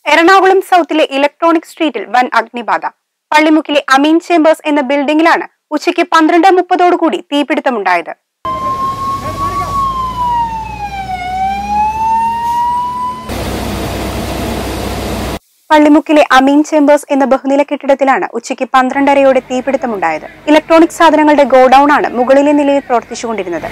Ernakulam സൗത്തിലെ electronic സ്ട്രീറ്റിൽ വൻ അഗ്നിബാധ പള്ളിമുക്കിലെ അമീൻ chambers എന്ന ബിൽഡിംഗിലാണ് ഉച്ചയ്ക്ക് പന്ത്രണ്ട് മുപ്പതോടുകൂടി തീപിടുത്തമുണ്ടായത് പള്ളിമുക്കിലെ അമീൻ ചേംബേഴ്സ് എന്ന ബഹുനില കെട്ടിടത്തിലാണ് ഉച്ചയ്ക്ക് പന്ത്രണ്ടരയോടെ തീപിടുത്തമുണ്ടായത് ഇലക്ട്രോണിക് സാധനങ്ങളുടെ ഗോഡൌൺ ആണ് മുകളിലെ നിലയിൽ പ്രവർത്തിച്ചുകൊണ്ടിരുന്നത്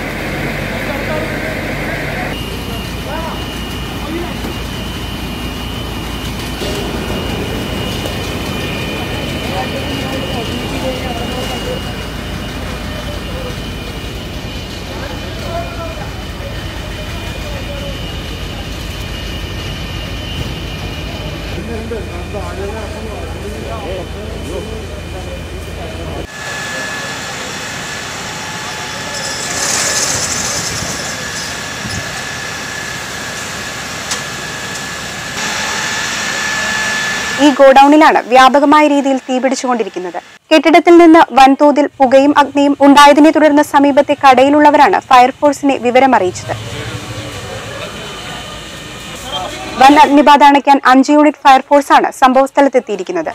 ഈ ഗോഡൌണിലാണ് വ്യാപകമായ രീതിയിൽ തീപിടിച്ചുകൊണ്ടിരിക്കുന്നത് കെട്ടിടത്തിൽ നിന്ന് വൻതോതിൽ പുകയും അഗ്നിയും ഉണ്ടായതിനെ തുടർന്ന് സമീപത്തെ കടയിലുള്ളവരാണ് ഫയർഫോഴ്സിനെ വിവരമറിയിച്ചത് വൻ അഗ്നിബാധ അണയ്ക്കാൻ അഞ്ച് യൂണിറ്റ് ഫയർഫോഴ്സാണ് സംഭവസ്ഥലത്തെത്തിയിരിക്കുന്നത്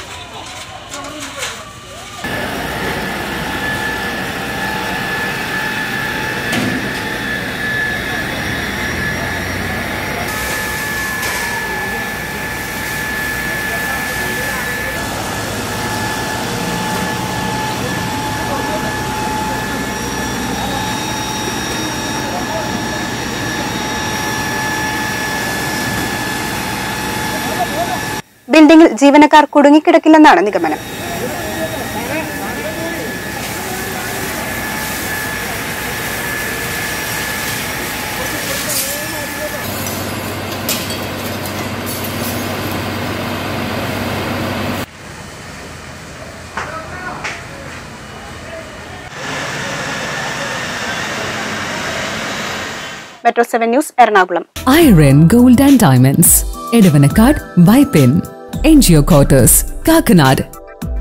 ബിൽഡിംഗിൽ ജീവനക്കാർ കുടുങ്ങിക്കിടക്കില്ലെന്നാണ് നിഗമനം metro seven news Ernakulam Iron Gold and Diamonds, Edavanakad, Bipin, NGO Quarters, Kakanad,